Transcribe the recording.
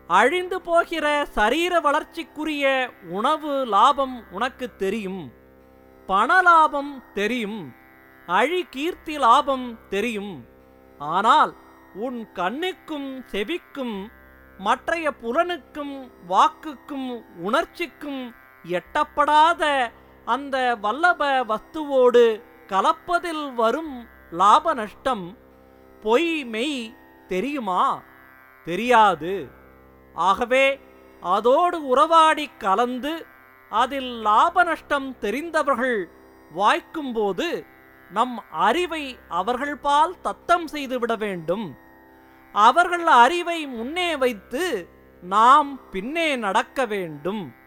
அழிந்து போகிற சரீர வளர்ச்சிக்குரிய உணவு லாபம் உனக்கு தெரியும் பண லாபம் தெரியும் அழி கீர்த்தி லாபம் தெரியும் ஆனால் உன் கண்ணுக்கும் செவிக்கும் மற்றைய புலனுக்கும் வாக்குக்கும் உணர்ச்சிக்கும் எட்டப்படாத அந்த வல்லப வஸ்துவோடு கலப்பதில் வரும் லாப நஷ்டம் பொய் மெய் தெரியுமா தெரியாது ஆகவே அதோடு உறவாடி கலந்து அதில் லாப நஷ்டம் தெரிந்தவர்கள் வாய்க்கும்போது நம் அறிவை அவர்கள் பால் தத்தம் செய்துவிட வேண்டும் அவர்கள் அறிவை முன்னே வைத்து நாம் பின்னே நடக்க வேண்டும்